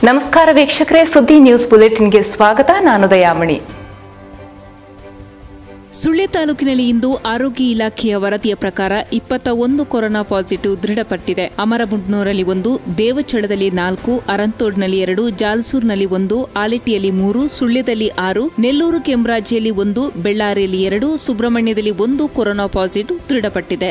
ನಮಸ್ಕಾರ ವೀಕ್ಷಕರೇ ಸುದ್ದಿ ನ್ಯೂಸ್ ಬುಲೆಟಿನ್ಗೆ ಸ್ವಾಗತ ನಾನು ದಯಾಮಣಿ ಸುಳ್ಯ ತಾಲೂಕಿನಲ್ಲಿ ಇಂದು ಆರೋಗ್ಯ ಇಲಾಖೆಯ ವರದಿಯ ಪ್ರಕಾರ ಇಪ್ಪತ್ತ ಒಂದು ಕೊರೋನಾ ಪಾಸಿಟಿವ್ ದೃಢಪಟ್ಟಿದೆ ಅಮರಮುಡ್ನೂರಲ್ಲಿ ಒಂದು ದೇವಚಳದಲ್ಲಿ ನಾಲ್ಕು ಅರಂತೋಡ್ನಲ್ಲಿ ಎರಡು ಜಾಲ್ಸೂರ್ನಲ್ಲಿ ಒಂದು ಆಲೆಟ್ಟಿಯಲ್ಲಿ ಮೂರು ಸುಳ್ಯದಲ್ಲಿ ಆರು ನೆಲ್ಲೂರು ಕೆಂಬ್ರಾಜಿಯಲ್ಲಿ ಒಂದು ಬೆಳ್ಳಾರಿಯಲ್ಲಿ ಎರಡು ಸುಬ್ರಹ್ಮಣ್ಯದಲ್ಲಿ ಒಂದು ಕೊರೋನಾ ಪಾಸಿಟಿವ್ ದೃಢಪಟ್ಟಿದೆ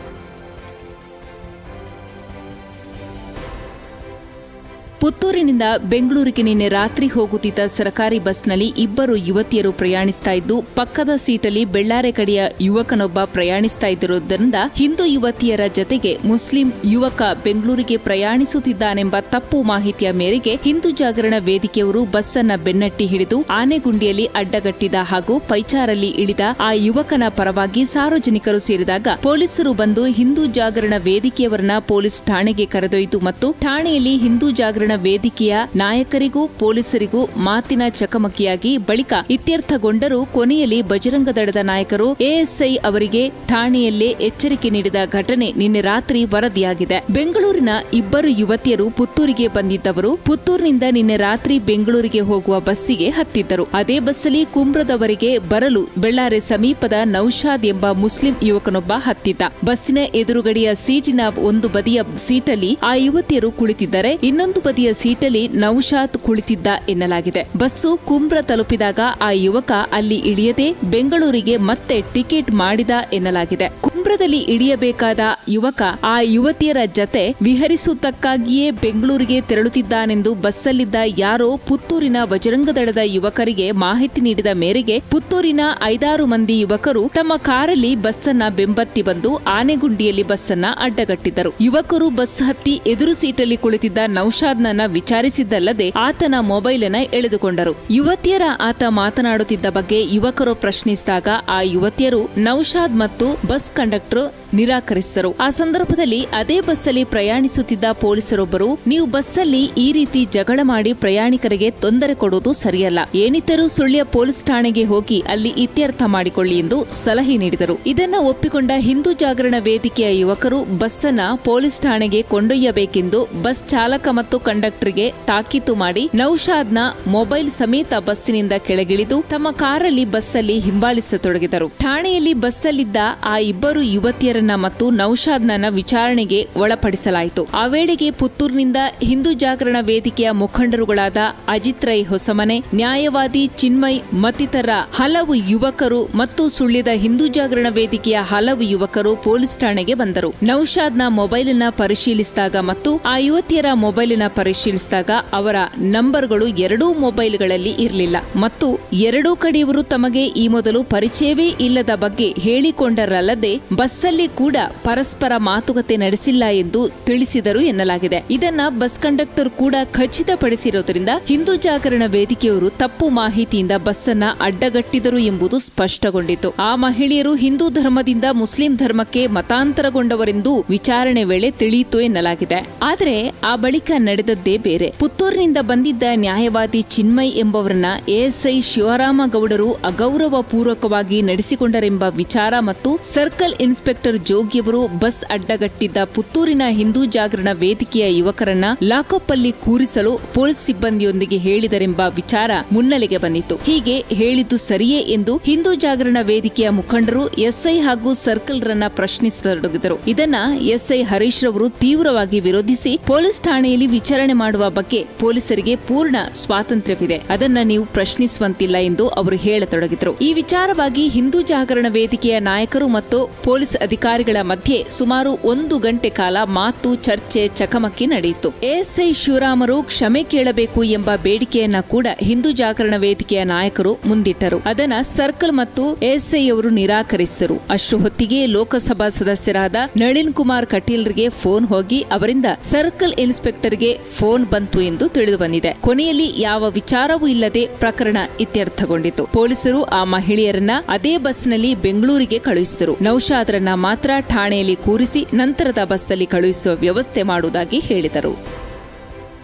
ಪುತ್ತೂರಿನಿಂದ ಬೆಂಗಳೂರಿಗೆ ನಿನ್ನೆ ರಾತ್ರಿ ಹೋಗುತ್ತಿದ್ದ ಸರ್ಕಾರಿ ಬಸ್ನಲ್ಲಿ ಇಬ್ಬರು ಯುವತಿಯರು ಪ್ರಯಾಣಿಸ್ತಾ ಇದ್ದು ಪಕ್ಕದ ಸೀಟಲ್ಲಿ ಬೆಳ್ಳಾರೆ ಕಡೆಯ ಯುವಕನೊಬ್ಬ ಪ್ರಯಾಣಿಸ್ತಾ ಇದ್ದಿರುವುದರಿಂದ ಹಿಂದೂ ಯುವತಿಯರ ಜತೆಗೆ ಮುಸ್ಲಿಂ ಯುವಕ ಬೆಂಗಳೂರಿಗೆ ಪ್ರಯಾಣಿಸುತ್ತಿದ್ದಾನೆಂಬ ತಪ್ಪು ಮಾಹಿತಿಯ ಮೇರೆಗೆ ಹಿಂದೂ ಜಾಗರಣ ವೇದಿಕೆಯವರು ಬಸ್ ಅನ್ನ ಬೆನ್ನಟ್ಟಿ ಹಿಡಿದು ಆನೆಗುಂಡಿಯಲ್ಲಿ ಅಡ್ಡಗಟ್ಟಿದ ಹಾಗೂ ಪೈಚಾರಲ್ಲಿ ಇಳಿದ ಆ ಯುವಕನ ಪರವಾಗಿ ಸಾರ್ವಜನಿಕರು ಸೇರಿದಾಗ ಪೊಲೀಸರು ಬಂದು ಹಿಂದೂ ಜಾಗರಣ ವೇದಿಕೆಯವರನ್ನ ಪೊಲೀಸ್ ಠಾಣೆಗೆ ಕರೆದೊಯ್ದು ಮತ್ತು ಠಾಣೆಯಲ್ಲಿ ಹಿಂದೂ ಜಾಗರಣ ವೇದಿಕೆಯ ನಾಯಕರಿಗೂ ಪೊಲೀಸರಿಗೂ ಮಾತಿನ ಚಕಮಕಿಯಾಗಿ ಬಳಿಕ ಇತ್ಯರ್ಥಗೊಂಡರೂ ಕೊನೆಯಲ್ಲಿ ಬಜರಂಗ ದಳದ ನಾಯಕರು ಎಎಸ್ಐ ಅವರಿಗೆ ಠಾಣೆಯಲ್ಲೇ ಎಚ್ಚರಿಕೆ ನೀಡಿದ ಘಟನೆ ನಿನ್ನೆ ರಾತ್ರಿ ವರದಿಯಾಗಿದೆ ಬೆಂಗಳೂರಿನ ಇಬ್ಬರು ಯುವತಿಯರು ಪುತ್ತೂರಿಗೆ ಬಂದಿದ್ದವರು ಪುತ್ತೂರಿನಿಂದ ನಿನ್ನೆ ರಾತ್ರಿ ಬೆಂಗಳೂರಿಗೆ ಹೋಗುವ ಬಸ್ಸಿಗೆ ಹತ್ತಿದ್ದರು ಅದೇ ಬಸ್ಸಲ್ಲಿ ಕುಮ್ರದವರೆಗೆ ಬರಲು ಬೆಳ್ಳಾರೆ ಸಮೀಪದ ನೌಶಾದ್ ಎಂಬ ಮುಸ್ಲಿಂ ಯುವಕನೊಬ್ಬ ಹತ್ತಿದ್ದ ಬಸ್ಸಿನ ಎದುರುಗಡೆಯ ಸೀಟಿನ ಒಂದು ಬದಿಯ ಸೀಟಲ್ಲಿ ಆ ಯುವತಿಯರು ಕುಳಿತಿದ್ದರೆ ಇನ್ನೊಂದು ಬದಿಯ ಸೀಟಲ್ಲಿ ನೌಶಾದ್ ಕುಳಿತಿದ್ದ ಎನ್ನಲಾಗಿದೆ ಬಸ್ಸು ಕುಂಬ್ರ ತಲುಪಿದಾಗ ಆ ಯುವಕ ಅಲ್ಲಿ ಇಳಿಯದೆ ಬೆಂಗಳೂರಿಗೆ ಮತ್ತೆ ಟಿಕೆಟ್ ಮಾಡಿದ ಎನ್ನಲಾಗಿದೆ ಕುಂಬ್ರದಲ್ಲಿ ಇಳಿಯಬೇಕಾದ ಯುವಕ ಆ ಯುವತಿಯರ ಜತೆ ವಿಹರಿಸುವುದಕ್ಕಾಗಿಯೇ ಬೆಂಗಳೂರಿಗೆ ತೆರಳುತ್ತಿದ್ದಾನೆಂದು ಬಸ್ಸಲ್ಲಿದ್ದ ಯಾರೋ ಪುತ್ತೂರಿನ ಬಜರಂಗದಳದ ಯುವಕರಿಗೆ ಮಾಹಿತಿ ನೀಡಿದ ಮೇರೆಗೆ ಪುತ್ತೂರಿನ ಐದಾರು ಮಂದಿ ಯುವಕರು ತಮ್ಮ ಕಾರಲ್ಲಿ ಬಸ್ಸನ್ನ ಬೆಂಬತ್ತಿ ಬಂದು ಆನೆಗುಂಡಿಯಲ್ಲಿ ಬಸ್ಸನ್ನ ಅಡ್ಡಗಟ್ಟಿದ್ದರು ಯುವಕರು ಬಸ್ ಹತ್ತಿ ಎದುರು ಸೀಟಲ್ಲಿ ಕುಳಿತಿದ್ದ ನೌಶಾದ್ನನ್ನ ವಿಚಾರಿಸಿದ್ದಲ್ಲದೆ ಆತನ ಮೊಬೈಲ್ ಅನ್ನ ಎಳೆದುಕೊಂಡರು ಯುವತಿಯರ ಆತ ಮಾತನಾಡುತ್ತಿದ್ದ ಬಗ್ಗೆ ಯುವಕರು ಪ್ರಶ್ನಿಸಿದಾಗ ಆ ಯುವತಿಯರು ನೌಶಾದ್ ಮತ್ತು ಬಸ್ ಕಂಡಕ್ಟರ್ ನಿರಾಕರಿಸಿದರು ಆ ಸಂದರ್ಭದಲ್ಲಿ ಅದೇ ಬಸ್ಸಲ್ಲಿ ಪ್ರಯಾಣಿಸುತ್ತಿದ್ದ ಪೊಲೀಸರೊಬ್ಬರು ನೀವು ಬಸ್ಸಲ್ಲಿ ಈ ರೀತಿ ಜಗಳ ಮಾಡಿ ಪ್ರಯಾಣಿಕರಿಗೆ ತೊಂದರೆ ಕೊಡುವುದು ಸರಿಯಲ್ಲ ಏನಿದ್ದರೂ ಸುಳ್ಯ ಪೊಲೀಸ್ ಠಾಣೆಗೆ ಹೋಗಿ ಅಲ್ಲಿ ಇತ್ಯರ್ಥ ಮಾಡಿಕೊಳ್ಳಿ ಎಂದು ಸಲಹೆ ನೀಡಿದರು ಇದನ್ನ ಒಪ್ಪಿಕೊಂಡ ಹಿಂದೂ ಜಾಗರಣ ವೇದಿಕೆಯ ಯುವಕರು ಬಸ್ಸನ್ನ ಪೊಲೀಸ್ ಠಾಣೆಗೆ ಕೊಂಡೊಯ್ಯಬೇಕೆಂದು ಬಸ್ ಚಾಲಕ ಮತ್ತು ಕಂಡಕ್ಟರ್ಗೆ ತಾಕೀತು ಮಾಡಿ ನೌಶಾದ್ನ ಮೊಬೈಲ್ ಸಮೇತ ಬಸ್ಸಿನಿಂದ ಕೆಳಗಿಳಿದು ತಮ್ಮ ಕಾರಲ್ಲಿ ಬಸ್ಸಲ್ಲಿ ಹಿಂಬಾಲಿಸತೊಡಗಿದರು ಠಾಣೆಯಲ್ಲಿ ಬಸ್ಸಲ್ಲಿದ್ದ ಆ ಇಬ್ಬರು ಯುವತಿಯರನ್ನ ಮತ್ತು ನೌಶಾದ್ನನ್ನ ವಿಚಾರಣೆಗೆ ಒಳಪಡಿಸಲಾಯಿತು ಆ ವೇಳೆಗೆ ಪುತ್ತೂರಿನಿಂದ ಹಿಂದೂ ಜಾಗರಣ ವೇದಿಕೆಯ ಮುಖಂಡರುಗಳಾದ ಅಜಿತ್ ರೈ ಹೊಸಮನೆ ನ್ಯಾಯವಾದಿ ಚಿನ್ಮಯ್ ಮತ್ತಿತರ ಹಲವು ಯುವಕರು ಮತ್ತು ಸುಳ್ಯದ ಹಿಂದೂ ಜಾಗರಣ ವೇದಿಕೆಯ ಹಲವು ಯುವಕರು ಪೊಲೀಸ್ ಠಾಣೆಗೆ ಬಂದರು ನೌಶಾದ್ನ ಮೊಬೈಲ್ನ ಪರಿಶೀಲಿಸಿದಾಗ ಮತ್ತು ಆ ಯುವತಿಯರ ಮೊಬೈಲ್ನ ಪರಿಶೀಲಿಸಿದಾಗ ಅವರ ನಂಬರ್ಗಳು ಎರಡೂ ಮೊಬೈಲ್ಗಳಲ್ಲಿ ಇರಲಿಲ್ಲ ಮತ್ತು ಎರಡೂ ಕಡೆಯವರು ತಮಗೆ ಈ ಮೊದಲು ಪರಿಚಯವೇ ಇಲ್ಲದ ಬಗ್ಗೆ ಹೇಳಿಕೊಂಡರಲ್ಲದೆ ಬಸ್ಸಲ್ಲಿ ಕೂಡ ಪರಸ್ಪರ ಮಾತುಕತೆ ನಡೆಸಿಲ್ಲ ಎಂದು ತಿಳಿಸಿದರು ಎನ್ನಲಾಗಿದೆ ಇದನ್ನ ಬಸ್ ಕಂಡಕ್ಟರ್ ಕೂಡ ಖಚಿತಪಡಿಸಿರುವುದರಿಂದ ಹಿಂದೂ ಜಾಗರಣ ವೇದಿಕೆಯವರು ತಪ್ಪು ಮಾಹಿತಿಯಿಂದ ಬಸ್ಸನ್ನ ಅಡ್ಡಗಟ್ಟಿದರು ಎಂಬುದು ಸ್ಪಷ್ಟಗೊಂಡಿತು ಆ ಮಹಿಳೆಯರು ಹಿಂದೂ ಧರ್ಮದಿಂದ ಮುಸ್ಲಿಂ ಧರ್ಮಕ್ಕೆ ಮತಾಂತರಗೊಂಡವರೆಂದು ವಿಚಾರಣೆ ವೇಳೆ ತಿಳಿಯಿತು ಎನ್ನಲಾಗಿದೆ ಆದರೆ ಆ ಬಳಿಕ ನಡೆದದ್ದೇ ಬೇರೆ ಪುತ್ತೂರಿನಿಂದ ಬಂದಿದ್ದ ನ್ಯಾಯವಾದಿ ಚಿನ್ಮಯ್ ಎಂಬವರನ್ನ ಎಎಸ್ಐ ಶಿವರಾಮ ಗೌಡರು ಅಗೌರವ ಪೂರ್ವಕವಾಗಿ ನಡೆಸಿಕೊಂಡರೆಂಬ ವಿಚಾರ ಮತ್ತು ಸರ್ಕಲ್ ಇನ್ಸ್ಪೆಕ್ಟರ್ ಜೋಗಿಯವರು ಬಸ್ ಅಡ್ಡಗಟ್ಟಿದ್ದ ಪುತ್ತೂರಿನ ಹಿಂದೂ ಜಾಗರಣ ವೇದಿಕೆಯ ಯುವಕರನ್ನ ಲಾಕಪ್ ಅಲ್ಲಿ ಕೂರಿಸಲು ಪೊಲೀಸ್ ಸಿಬ್ಬಂದಿಯೊಂದಿಗೆ ಹೇಳಿದರೆಂಬ ವಿಚಾರ ಮುನ್ನೆಲೆಗೆ ಬಂದಿತ್ತು ಹೀಗೆ ಹೇಳಿದ್ದು ಸರಿಯೇ ಎಂದು ಹಿಂದೂ ಜಾಗರಣ ವೇದಿಕೆಯ ಮುಖಂಡರು ಎಸ್ಐ ಹಾಗೂ ಸರ್ಕಲ್ ರನ್ನ ಪ್ರಶ್ನಿಸತೊಡಗಿದರು ಇದನ್ನ ಎಸ್ಐ ಹರೀಶ್ ರವರು ತೀವ್ರವಾಗಿ ವಿರೋಧಿಸಿ ಪೊಲೀಸ್ ಠಾಣೆಯಲ್ಲಿ ವಿಚಾರಣೆ ಮಾಡುವ ಬಗ್ಗೆ ಪೊಲೀಸರಿಗೆ ಪೂರ್ಣ ಸ್ವಾತಂತ್ರ್ಯವಿದೆ ಅದನ್ನ ನೀವು ಪ್ರಶ್ನಿಸುವಂತಿಲ್ಲ ಎಂದು ಅವರು ಹೇಳತೊಡಗಿದರು ಈ ವಿಚಾರವಾಗಿ ಹಿಂದೂ ಜಾಗರಣ ವೇದಿಕೆಯ ನಾಯಕರು ಮತ್ತು ಪೊಲೀಸ್ ಅಧಿಕಾರಿಗಳ ಮಧ್ಯೆ ಸುಮಾರು ಒಂದು ಗಂಟೆ ಕಾಲ ಮಾತು ಚರ್ಚೆ ಚಕಮಕಿ ನಡೆಯಿತು ಎಎಸ್ಐ ಶಿವರಾಮರು ಕ್ಷಮೆ ಕೇಳಬೇಕು ಎಂಬ ಬೇಡಿಕೆಯನ್ನ ಕೂಡ ಹಿಂದೂ ಜಾಗರಣ ವೇದಿಕೆಯ ನಾಯಕರು ಮುಂದಿಟ್ಟರು ಅದನ್ನ ಸರ್ಕಲ್ ಮತ್ತು ಎಎಸ್ಐ ಅವರು ನಿರಾಕರಿಸಿದರು ಅಷ್ಟು ಹೊತ್ತಿಗೆ ಲೋಕಸಭಾ ಸದಸ್ಯರಾದ ನಳಿನ್ ಕುಮಾರ್ ಕಟೀಲ್ರಿಗೆ ಫೋನ್ ಹೋಗಿ ಅವರಿಂದ ಸರ್ಕಲ್ ಇನ್ಸ್ಪೆಕ್ಟರ್ಗೆ ಫೋನ್ ಬಂತು ಎಂದು ತಿಳಿದು ಬಂದಿದೆ ಕೊನೆಯಲ್ಲಿ ಯಾವ ವಿಚಾರವೂ ಇಲ್ಲದೆ ಪ್ರಕರಣ ಇತ್ಯರ್ಥಗೊಂಡಿತು ಪೊಲೀಸರು ಆ ಮಹಿಳೆಯರನ್ನ ಅದೇ ಬಸ್ನಲ್ಲಿ ಬೆಂಗಳೂರಿಗೆ ಕಳುಹಿಸಿದರು ನೌಶಾದ್ರನ್ನ ಮಾತ್ರ ಠಾಣೆಯಲ್ಲಿ ಕೂರಿಸಿ ನಂತರದ ಬಸ್ಸಲ್ಲಿ ಕಳುಹಿಸುವ ವ್ಯವಸ್ಥೆ ಮಾಡುವುದಾಗಿ ಹೇಳಿದರು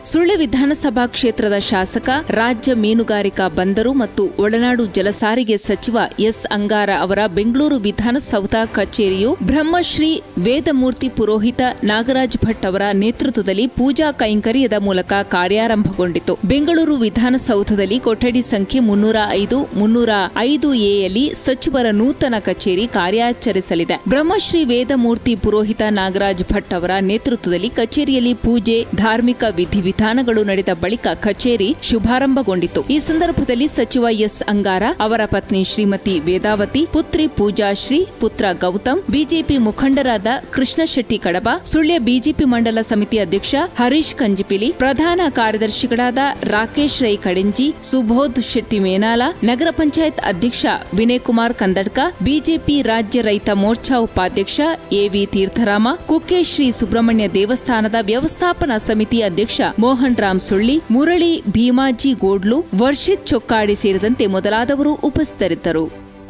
ಸುಳ್ಯ ವಿಧಾನಸಭಾ ಕ್ಷೇತ್ರದ ಶಾಸಕ ರಾಜ್ಯ ಮೀನುಗಾರಿಕಾ ಬಂದರು ಮತ್ತು ಒಳನಾಡು ಜಲಸಾರಿಗೆ ಸಚಿವ ಎಸ್ ಅಂಗಾರ ಅವರ ಬೆಂಗಳೂರು ವಿಧಾನಸೌಧ ಕಚೇರಿಯು ಬ್ರಹ್ಮಶ್ರೀ ವೇದಮೂರ್ತಿ ಪುರೋಹಿತ ನಾಗರಾಜ್ ಭಟ್ ಅವರ ನೇತೃತ್ವದಲ್ಲಿ ಪೂಜಾ ಕೈಂಕರ್ಯದ ಮೂಲಕ ಕಾರ್ಯಾರಂಭಗೊಂಡಿತು ಬೆಂಗಳೂರು ವಿಧಾನಸೌಧದಲ್ಲಿ ಕೊಠಡಿ ಸಂಖ್ಯೆ ಮುನ್ನೂರ ಐದು ಮುನ್ನೂರ ಐದು ಎಯಲ್ಲಿ ಸಚಿವರ ನೂತನ ಕಚೇರಿ ಕಾರ್ಯಾಚರಿಸಲಿದೆ ಬ್ರಹ್ಮಶ್ರೀ ವೇದಮೂರ್ತಿ ಪುರೋಹಿತ ನಾಗರಾಜ್ ಭಟ್ ಅವರ ನೇತೃತ್ವದಲ್ಲಿ ಕಚೇರಿಯಲ್ಲಿ ಪೂಜೆ ಧಾರ್ಮಿಕ ವಿಧಿವಿಧಾನಗಳು ನಡೆದ ಬಳಿಕ ಕಚೇರಿ ಶುಭಾರಂಭಗೊಂಡಿತು ಈ ಸಂದರ್ಭದಲ್ಲಿ ಸಚಿವ ಎಸ್ ಅಂಗಾರ ಅವರ ಪತ್ನಿ ಶ್ರೀಮತಿ ವೇದಾವತಿ ಪುತ್ರಿ ಪೂಜಾಶ್ರೀ ಪುತ್ರ ಗೌತಮ್ ಬಿಜೆಪಿ ಮುಖಂಡರಾದ ಕೃಷ್ಣ ಶೆಟ್ಟಿ ಕಡಬ ಸುಳ್ಯ ಬಿಜೆಪಿ ಮಂಡಲ ಸಮಿತಿ ಅಧ್ಯಕ್ಷ ಹರೀಶ್ ಕಂಜಿಪಿಲಿ ಪ್ರಧಾನ ಕಾರ್ಯದರ್ಶಿಗಳಾದ ರಾಕೇಶ್ ರೈ ಕಡೆಂಜಿ ಸುಬೋಧ್ ಶೆಟ್ಟಿ ಮೇನಾಲ ನಗರ ಪಂಚಾಯತ್ ಅಧ್ಯಕ್ಷ ವಿನಯ್ ಕುಮಾರ್ ಕಂದಡ್ಕ ಬಿಜೆಪಿ ರಾಜ್ಯ ರೈತ ಮೋರ್ಚಾ ಉಪಾಧ್ಯಕ್ಷ ಎವಿ ತೀರ್ಥರಾಮ ಕುಕ್ಕೆ ಶ್ರೀ ಸುಬ್ರಹ್ಮಣ್ಯ ದೇವಸ್ಥಾನದ ವ್ಯವಸ್ಥಾಪನಾ ಸಮಿತಿ ಅಧ್ಯಕ್ಷ ಮೋಹನ್ ರಾಮ್ ಸುಳ್ಳಿ ಮುರಳಿ ಭೀಮಾಜಿ ಗೋಡ್ಲು ವರ್ಷಿತ್ ಚೊಕ್ಕಾಡಿ ಸೇರಿದಂತೆ ಮೊದಲಾದವರು ಉಪಸ್ಥಿತರಿದ್ದರು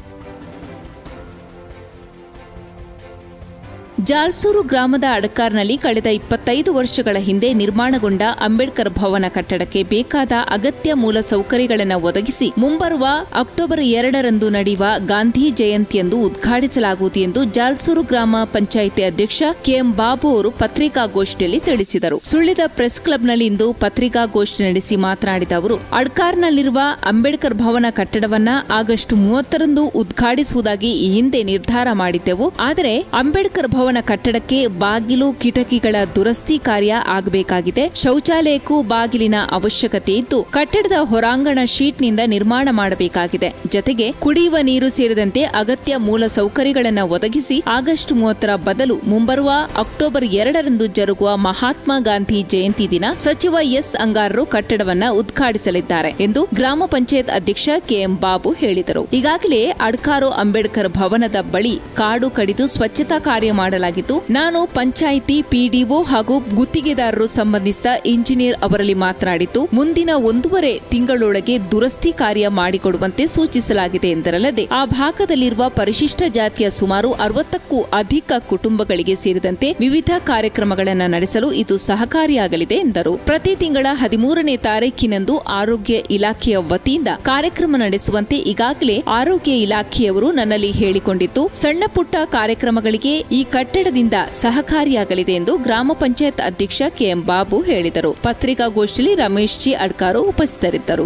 ಜಾಲ್ಸೂರು ಗ್ರಾಮದ ಅಡಕಾರ್ನಲ್ಲಿ ಕಳೆದ ಇಪ್ಪತ್ತೈದು ವರ್ಷಗಳ ಹಿಂದೆ ನಿರ್ಮಾಣಗೊಂಡ ಅಂಬೇಡ್ಕರ್ ಭವನ ಕಟ್ಟಡಕ್ಕೆ ಬೇಕಾದ ಅಗತ್ಯ ಮೂಲ ಸೌಕರ್ಯಗಳನ್ನು ಒದಗಿಸಿ ಮುಂಬರುವ ಅಕ್ಟೋಬರ್ ಎರಡರಂದು ನಡೆಯುವ ಗಾಂಧಿ ಜಯಂತಿಯಂದು ಉದ್ಘಾಟಿಸಲಾಗುವುದು ಎಂದು ಜಾಲ್ಸೂರು ಗ್ರಾಮ ಪಂಚಾಯಿತಿ ಅಧ್ಯಕ್ಷ ಕೆಎಂ ಬಾಬು ಅವರು ಪತ್ರಿಕಾಗೋಷ್ಠಿಯಲ್ಲಿ ತಿಳಿಸಿದರು ಸುಳ್ಳಿದ ಪ್ರೆಸ್ ಕ್ಲಬ್ನಲ್ಲಿ ಇಂದು ಪತ್ರಿಕಾಗೋಷ್ಠಿ ನಡೆಸಿ ಮಾತನಾಡಿದ ಅವರು ಅಡ್ಕಾರ್ನಲ್ಲಿರುವ ಅಂಬೇಡ್ಕರ್ ಭವನ ಕಟ್ಟಡವನ್ನ ಆಗಸ್ಟ್ ಮೂವತ್ತರಂದು ಉದ್ಘಾಟಿಸುವುದಾಗಿ ಈ ಹಿಂದೆ ನಿರ್ಧಾರ ಮಾಡಿದ್ದೆವು ಆದರೆ ಅಂಬೇಡ್ಕರ್ ಭವನ ಕಟ್ಟಡಕ್ಕೆ ಬಾಗಿಲು ಕಿಟಕಿಗಳ ದುರಸ್ತಿ ಕಾರ್ಯ ಆಗಬೇಕಾಗಿದೆ ಶೌಚಾಲಯಕ್ಕೂ ಬಾಗಿಲಿನ ಅವಶ್ಯಕತೆ ಇದ್ದು ಕಟ್ಟಡದ ಹೊರಾಂಗಣ ಶೀಟ್ನಿಂದ ನಿರ್ಮಾಣ ಮಾಡಬೇಕಾಗಿದೆ ಜತೆಗೆ ಕುಡಿಯುವ ನೀರು ಸೇರಿದಂತೆ ಅಗತ್ಯ ಮೂಲ ಸೌಕರ್ಯಗಳನ್ನು ಒದಗಿಸಿ ಆಗಸ್ಟ್ ಮೂವತ್ತರ ಬದಲು ಮುಂಬರುವ ಅಕ್ಟೋಬರ್ ಎರಡರಂದು ಜರುಗುವ ಮಹಾತ್ಮ ಗಾಂಧಿ ಜಯಂತಿ ದಿನ ಸಚಿವ ಎಸ್ ಅಂಗಾರರು ಕಟ್ಟಡವನ್ನ ಉದ್ಘಾಟಿಸಲಿದ್ದಾರೆ ಎಂದು ಗ್ರಾಮ ಪಂಚಾಯತ್ ಅಧ್ಯಕ್ಷ ಕೆಎಂ ಬಾಬು ಹೇಳಿದರು ಈಗಾಗಲೇ ಅಡ್ಕಾರು ಅಂಬೇಡ್ಕರ್ ಭವನದ ಬಳಿ ಕಾಡು ಕಡಿದು ಸ್ವಚ್ಛತಾ ಕಾರ್ಯ ಮಾಡಲಾಗಿದ್ದು ನಾನು ಪಂಚಾಯಿತಿ ಪಿಡಿಒ ಹಾಗೂ ಗುತ್ತಿಗೆದಾರರು ಸಂಬಂಧಿಸಿದ ಇಂಜಿನಿಯರ್ ಅವರಲ್ಲಿ ಮಾತನಾಡಿದ್ದು ಮುಂದಿನ ಒಂದೂವರೆ ತಿಂಗಳೊಳಗೆ ದುರಸ್ತಿ ಕಾರ್ಯ ಮಾಡಿಕೊಡುವಂತೆ ಸೂಚಿಸಲಾಗಿದೆ ಎಂದರಲ್ಲದೆ ಆ ಭಾಗದಲ್ಲಿರುವ ಪರಿಶಿಷ್ಟ ಜಾತಿಯ ಸುಮಾರು ಅರವತ್ತಕ್ಕೂ ಅಧಿಕ ಕುಟುಂಬಗಳಿಗೆ ಸೇರಿದಂತೆ ವಿವಿಧ ಕಾರ್ಯಕ್ರಮಗಳನ್ನು ನಡೆಸಲು ಇದು ಸಹಕಾರಿಯಾಗಲಿದೆ ಎಂದರು ಪ್ರತಿ ತಿಂಗಳ ಹದಿಮೂರನೇ ತಾರೀಕಿನಂದು ಆರೋಗ್ಯ ಇಲಾಖೆಯ ವತಿಯಿಂದ ಕಾರ್ಯಕ್ರಮ ನಡೆಸುವಂತೆ ಈಗಾಗಲೇ ಆರೋಗ್ಯ ಇಲಾಖೆಯವರು ನನ್ನಲ್ಲಿ ಹೇಳಿಕೊಂಡಿದ್ದು ಸಣ್ಣ ಪುಟ್ಟ ಕಾರ್ಯಕ್ರಮಗಳಿಗೆ ಈ ಕಟ್ಟಡದಿಂದ ಸಹಕಾರಿಯಾಗಲಿದೆ ಎಂದು ಗ್ರಾಮ ಪಂಚಾಯತ್ ಅಧ್ಯಕ್ಷ ಕೆಎಂ ಬಾಬು ಹೇಳಿದರು ಪತ್ರಿಕಾಗೋಷ್ಠಿಯಲ್ಲಿ ರಮೇಶ್ ಜಿ ಅಡ್ಕಾರು ಉಪಸ್ಥಿತರಿದ್ದರು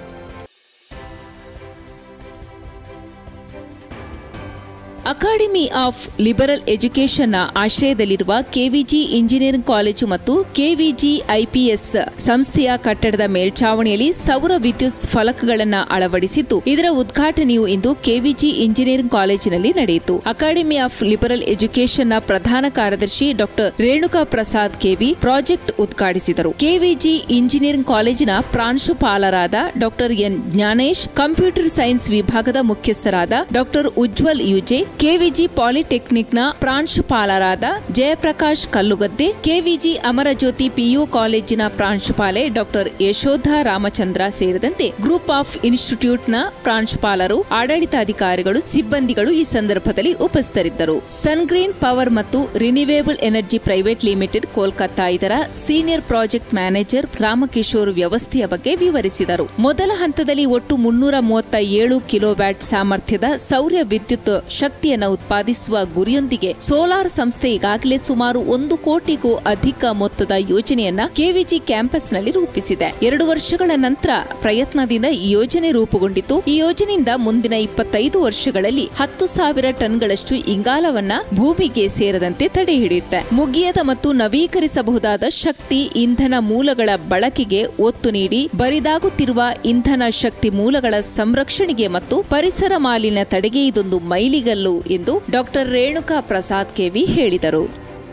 ಅಕಾಡೆಮಿ ಆಫ್ ಲಿಬರಲ್ ಎಜುಕೇಷನ್ನ ಆಶ್ರಯದಲ್ಲಿರುವ ಕೆವಿಜಿ ಇಂಜಿನಿಯರಿಂಗ್ ಕಾಲೇಜು ಮತ್ತು ಕೆವಿಜಿ ಐಪಿಎಸ್ ಸಂಸ್ಥೆಯ ಕಟ್ಟಡದ ಮೇಲ್ಛಾವಣಿಯಲ್ಲಿ ಸೌರ ವಿದ್ಯುತ್ ಫಲಕಗಳನ್ನು ಅಳವಡಿಸಿದ್ದು ಇದರ ಉದ್ಘಾಟನೆಯು ಇಂದು ಕೆವಿಜಿ ಇಂಜಿನಿಯರಿಂಗ್ ಕಾಲೇಜಿನಲ್ಲಿ ನಡೆಯಿತು ಅಕಾಡೆಮಿ ಆಫ್ ಲಿಬರಲ್ ಎಜುಕೇಷನ್ನ ಪ್ರಧಾನ ಕಾರ್ಯದರ್ಶಿ doctor Renuka Prasad KV project ಉದ್ಘಾಟಿಸಿದರು ಕೆವಿಜಿ ಇಂಜಿನಿಯರಿಂಗ್ ಕಾಲೇಜಿನ ಪ್ರಾಂಶುಪಾಲರಾದ doctor N Gnanesh computer science ವಿಭಾಗದ ಮುಖ್ಯಸ್ಥರಾದ ಡಾಕ್ಟರ್ ಉಜ್ವಲ್ ಯುಜೆ ಕೆವಿಜಿ ಪಾಲಿಟೆಕ್ನಿಕ್ನ ಪ್ರಾಂಶುಪಾಲರಾದ ಜಯಪ್ರಕಾಶ್ ಕಲ್ಲುಗದ್ದೆ ಕೆವಿಜಿ ಅಮರಜ್ಯೋತಿ ಪಿಯು ಕಾಲೇಜಿನ ಪ್ರಾಂಶುಪಾಲೆ ಡಾಕ್ಟರ್ ಯಶೋಧ ರಾಮಚಂದ್ರ ಸೇರಿದಂತೆ ಗ್ರೂಪ್ ಆಫ್ ಇನ್ಸ್ಟಿಟ್ಯೂಟ್ನ ಪ್ರಾಂಶುಪಾಲರು ಆಡಳಿತಾಧಿಕಾರಿಗಳು ಸಿಬ್ಬಂದಿಗಳು ಈ ಸಂದರ್ಭದಲ್ಲಿ ಉಪಸ್ಥಿತರಿದ್ದರು ಸನ್ಗ್ರೀನ್ ಪವರ್ ಮತ್ತು renewable energy private limited Kolkata ಇದರ ಸೀನಿಯರ್ ಪ್ರಾಜೆಕ್ಟ್ ಮ್ಯಾನೇಜರ್ ರಾಮಕಿಶೋರ್ ವ್ಯವಸ್ಥೆಯ ಬಗ್ಗೆ ವಿವರಿಸಿದರು ಮೊದಲ ಹಂತದಲ್ಲಿ ಒಟ್ಟು ಮುನ್ನೂರ ಮೂವತ್ತ ಏಳು ಕಿಲೋವ್ಯಾಟ್ ಸಾಮರ್ಥ್ಯದ ಸೌರ ವಿದ್ಯುತ್ ಶಕ್ತಿಯನ್ನು ಉತ್ಪಾದಿಸುವ ಗುರಿಯೊಂದಿಗೆ ಸೋಲಾರ್ ಸಂಸ್ಥೆ ಈಗಾಗಲೇ ಸುಮಾರು ಒಂದು ಕೋಟಿಗೂ ಅಧಿಕ ಮೊತ್ತದ ಯೋಜನೆಯನ್ನ ಕೆವಿಜಿ ಕ್ಯಾಂಪಸ್ನಲ್ಲಿ ರೂಪಿಸಿದೆ ಎರಡು ವರ್ಷಗಳ ನಂತರ ಪ್ರಯತ್ನದಿಂದ ಈ ಯೋಜನೆ ರೂಪುಗೊಂಡಿದ್ದು ಈ ಯೋಜನೆಯಿಂದ ಮುಂದಿನ ಇಪ್ಪತ್ತೈದು ವರ್ಷಗಳಲ್ಲಿ ಹತ್ತು ಸಾವಿರ ಟನ್ಗಳಷ್ಟು ಇಂಗಾಲವನ್ನ ಭೂಮಿಗೆ ಸೇರದಂತೆ ತಡೆ ಹಿಡಿಯುತ್ತೆ ಮುಗಿಯದ ಮತ್ತು ನವೀಕರಿಸಬಹುದಾದ ಶಕ್ತಿ ಇಂಧನ ಮೂಲಗಳ ಬಳಕೆಗೆ ಒತ್ತು ನೀಡಿ ಬರಿದಾಗುತ್ತಿರುವ ಇಂಧನ ಶಕ್ತಿ ಮೂಲಗಳ ಸಂರಕ್ಷಣೆಗೆ ಮತ್ತು ಪರಿಸರ ಮಾಲಿನ್ಯ ತಡೆಗೆ ಇದೊಂದು ಮೈಲಿಗಲ್ಲು ಎಂದು ಡಾಕ್ಟರ್ ರೇಣುಕಾ ಪ್ರಸಾದ್ ಕೆವಿ ಹೇಳಿದರು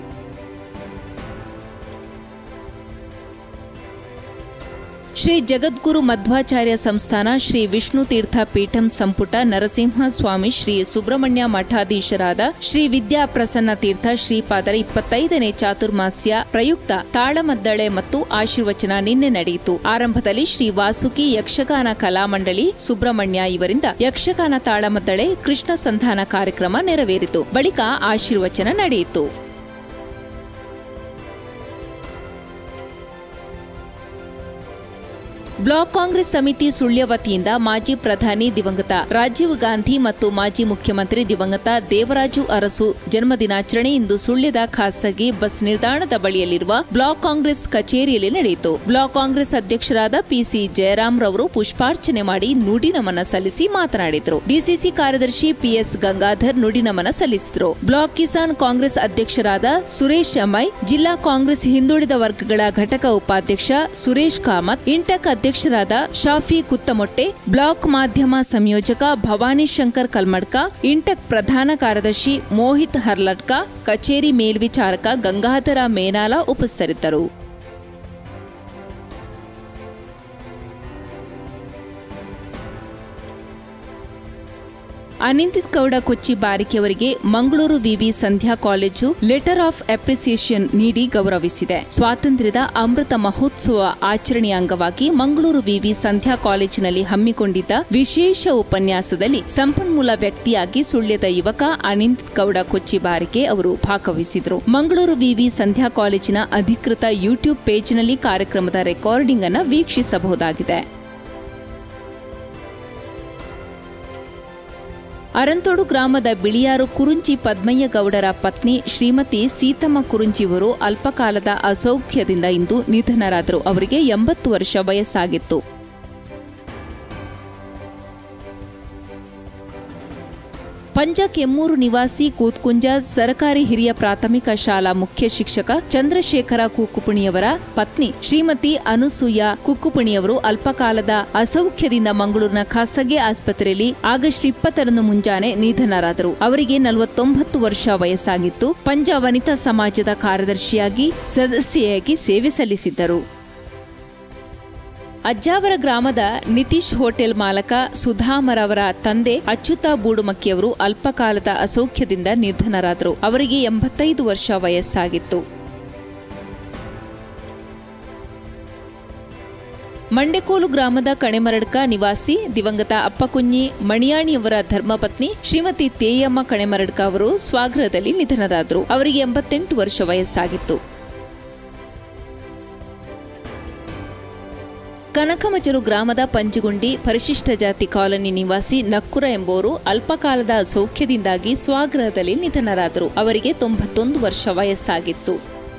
ಶ್ರೀ ಜಗದ್ಗುರು ಮಧ್ವಾಚಾರ್ಯ ಸಂಸ್ಥಾನ ಶ್ರೀ ವಿಷ್ಣು ತೀರ್ಥ ಪೀಠಂ ಸಂಪುಟ ನರಸಿಂಹ ಸ್ವಾಮಿ ಶ್ರೀ ಸುಬ್ರಹ್ಮಣ್ಯ ಮಠಾಧೀಶರಾದ ಶ್ರೀ ವಿದ್ಯಾ ಪ್ರಸನ್ನ ತೀರ್ಥ ಶ್ರೀಪಾದರ ಇಪ್ಪತ್ತೈದನೇ ಚಾತುರ್ಮಾಸ್ಯ ಪ್ರಯುಕ್ತ ತಾಳಮದ್ದಳೆ ಮತ್ತು ಆಶೀರ್ವಚನ ನಿನ್ನೆ ನಡೆಯಿತು ಆರಂಭದಲ್ಲಿ ಶ್ರೀ ವಾಸುಕಿ ಯಕ್ಷಗಾನ ಕಲಾಮಂಡಳಿ ಸುಬ್ರಹ್ಮಣ್ಯ ಇವರಿಂದ ಯಕ್ಷಗಾನ ತಾಳಮದ್ದಳೆ ಕೃಷ್ಣ ಸಂಧಾನ ಕಾರ್ಯಕ್ರಮ ನೆರವೇರಿತು ಬಳಿಕ ಆಶೀರ್ವಚನ ನಡೆಯಿತು ಬ್ಲಾಕ್ ಕಾಂಗ್ರೆಸ್ ಸಮಿತಿ ಸುಳ್ಯ ವತಿಯಿಂದ ಮಾಜಿ ಪ್ರಧಾನಿ ದಿವಂಗತ ರಾಜೀವ್ ಗಾಂಧಿ ಮತ್ತು ಮಾಜಿ ಮುಖ್ಯಮಂತ್ರಿ ದಿವಂಗತ ದೇವರಾಜು ಅರಸು ಜನ್ಮದಿನಾಚರಣೆ ಇಂದು ಸುಳ್ಯದ ಖಾಸಗಿ ಬಸ್ ನಿಲ್ದಾಣದ ಬಳಿಯಲ್ಲಿರುವ ಬ್ಲಾಕ್ ಕಾಂಗ್ರೆಸ್ ಕಚೇರಿಯಲ್ಲಿ ನಡೆಯಿತು ಬ್ಲಾಕ್ ಕಾಂಗ್ರೆಸ್ ಅಧ್ಯಕ್ಷರಾದ ಪಿಸಿ ಜಯರಾಮ್ ರವರು ಪುಷ್ಪಾರ್ಚನೆ ಮಾಡಿ ನುಡಿ ನಮನ ಸಲ್ಲಿಸಿ ಮಾತನಾಡಿದರು ಡಿಸಿಸಿ ಕಾರ್ಯದರ್ಶಿ ಪಿಎಸ್ ಗಂಗಾಧರ್ ನುಡಿ ನಮನ ಸಲ್ಲಿಸಿದರು ಬ್ಲಾಕ್ ಕಿಸಾನ್ ಕಾಂಗ್ರೆಸ್ ಅಧ್ಯಕ್ಷರಾದ ಸುರೇಶ್ ಅಮೈ ಜಿಲ್ಲಾ ಕಾಂಗ್ರೆಸ್ ಹಿಂದುಳಿದ ವರ್ಗಗಳ ಘಟಕ ಉಪಾಧ್ಯಕ್ಷ ಸುರೇಶ್ ಕಾಮತ್ ಇಂಟಕ್ ಅಧ್ಯಕ್ಷರಾದ ಶಾಫಿ ಕುತ್ತಮೊಟ್ಟೆ ಬ್ಲಾಕ್ ಮಾಧ್ಯಮ ಸಂಯೋಜಕ ಭವಾನಿ ಶಂಕರ್ ಕಲ್ಮಡ್ಕ ಇಂಟಕ್ ಪ್ರಧಾನ ಕಾರ್ಯದರ್ಶಿ ಮೋಹಿತ್ ಹರ್ಲಟ್ಕ ಕಚೇರಿ ಮೇಲ್ವಿಚಾರಕ ಗಂಗಾಧರ ಮೇನಾಲ ಉಪಸ್ಥಿತರಿದ್ದರು ಅನಿಂದಿತ್ ಗೌಡ ಕೊಚ್ಚಿ ಬಾರಿಕೆಯವರಿಗೆ ಮಂಗಳೂರು ವಿವಿ Sandhya college letter of appreciation ನೀಡಿ ಗೌರವಿಸಿದೆ ಸ್ವಾತಂತ್ರ್ಯದ ಅಮೃತ ಮಹೋತ್ಸವ ಆಚರಣೆಯ ಅಂಗವಾಗಿ ಮಂಗಳೂರು ವಿವಿ ಸಂಧ್ಯಾ ಕಾಲೇಜಿನಲ್ಲಿ ಹಮ್ಮಿಕೊಂಡಿದ್ದ ವಿಶೇಷ ಉಪನ್ಯಾಸದಲ್ಲಿ ಸಂಪನ್ಮೂಲ ವ್ಯಕ್ತಿಯಾಗಿ ಸುಳ್ಯದ ಯುವಕ ಅನಿಂದಿತ್ ಗೌಡ ಕೊಚ್ಚಿ ಬಾರಿಕೆ ಅವರು ಭಾಗವಹಿಸಿದರು ಮಂಗಳೂರು ವಿವಿ ಸಂಧ್ಯಾ ಕಾಲೇಜಿನ ಅಧಿಕೃತ ಯೂಟ್ಯೂಬ್ ಪೇಜ್ನಲ್ಲಿ ಕಾರ್ಯಕ್ರಮದ ರೆಕಾರ್ಡಿಂಗ್ ಅನ್ನು ವೀಕ್ಷಿಸಬಹುದಾಗಿದೆ ಅರಂತೋಡು ಗ್ರಾಮದ ಬಿಳಿಯಾರು ಕುರುಂಚಿ ಪದ್ಮಯ್ಯ ಗೌಡರ ಪತ್ನಿ ಶ್ರೀಮತಿ ಸೀತಮ್ಮ ಕುರುಂಚಿಯವರು ಅಲ್ಪಕಾಲದ ಅಸೌಖ್ಯದಿಂದ ಇಂದು ನಿಧನರಾದರು ಅವರಿಗೆ ಎಂಬತ್ತು ವರ್ಷ ವಯಸ್ಸಾಗಿತ್ತು ಪಂಜ ಕೆಮ್ಮೂರು ನಿವಾಸಿ ಕೂತ್ಕುಂಜ ಸರ್ಕಾರಿ ಹಿರಿಯ ಪ್ರಾಥಮಿಕ ಶಾಲಾ ಮುಖ್ಯ ಶಿಕ್ಷಕ ಚಂದ್ರಶೇಖರ ಕುಕ್ಕುಪುಣಿಯವರ ಪತ್ನಿ ಶ್ರೀಮತಿ ಅನುಸೂಯ ಕುಕ್ಕುಪುಣಿಯವರು ಅಲ್ಪಕಾಲದ ಅಸೌಖ್ಯದಿಂದ ಮಂಗಳೂರಿನ ಖಾಸಗಿ ಆಸ್ಪತ್ರೆಯಲ್ಲಿ ಆಗಸ್ಟ್ ಇಪ್ಪತ್ತರಂದು ಮುಂಜಾನೆ ನಿಧನರಾದರು ಅವರಿಗೆ ನಲವತ್ತೊಂಬತ್ತು ವರ್ಷ ವಯಸ್ಸಾಗಿತ್ತು ಪಂಜ ವನಿತಾ ಸಮಾಜದ ಕಾರ್ಯದರ್ಶಿಯಾಗಿ ಸದಸ್ಯೆಯಾಗಿ ಸೇವೆ ಸಲ್ಲಿಸಿದ್ದರು ಅಜ್ಜಾವರ ಗ್ರಾಮದ ನಿತೀಶ್ ಹೋಟೆಲ್ ಮಾಲಕ ಸುಧಾಮರವರ ತಂದೆ ಅಚ್ಯುತ ಬೂಡುಮಕ್ಕಿಯವರು ಅಲ್ಪಕಾಲದ ಅಸೌಖ್ಯದಿಂದ ನಿಧನರಾದರು ಅವರಿಗೆ ಎಂಬತ್ತೈದು ವರ್ಷ ವಯಸ್ಸಾಗಿತ್ತು ಮಂಡೆಕೋಲು ಗ್ರಾಮದ ಕಣೆಮರಡ್ಕ ನಿವಾಸಿ ದಿವಂಗತ ಅಪ್ಪಕುഞ്ഞಿ ಮಣಿಯಾಣಿಯವರ ಧರ್ಮಪತ್ನಿ ಶ್ರೀಮತಿ ತೇಯಮ್ಮ ಕಣೆಮರಡ್ಕ ಅವರು ಸ್ವಾಗೃಹದಲ್ಲಿ ನಿಧನರಾದರು ಅವರಿಗೆ ಎಂಬತ್ತೆಂಟು ವರ್ಷ ವಯಸ್ಸಾಗಿತ್ತು ಕನಕಮಚಲು ಗ್ರಾಮದ ಪಂಜುಗುಂಡಿ ಪರಿಶಿಷ್ಟ ಜಾತಿ ಕಾಲನಿ ನಿವಾಸಿ ನಕ್ಕುರ ಎಂಬುವರು ಅಲ್ಪಕಾಲದ ಸೌಖ್ಯದಿಂದಾಗಿ ಸ್ವಗೃಹದಲ್ಲಿ ನಿಧನರಾದರು ಅವರಿಗೆ ತೊಂಬತ್ತೊಂದು ವರ್ಷ ವಯಸ್ಸಾಗಿತ್ತು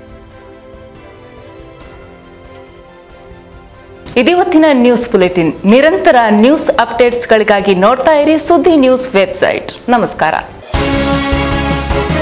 ಇದಿವತ್ತಿನ ನ್ಯೂಸ್ ಬುಲೆಟಿನ್ ನಿರಂತರ ನ್ಯೂಸ್ ಅಪ್ಡೇಟ್ಸ್ಗಳಿಗಾಗಿ ನೋಡ್ತಾ ಇರಿ ಸುದ್ದಿ ನ್ಯೂಸ್ ವೆಬ್ಸೈಟ್ ನಮಸ್ಕಾರ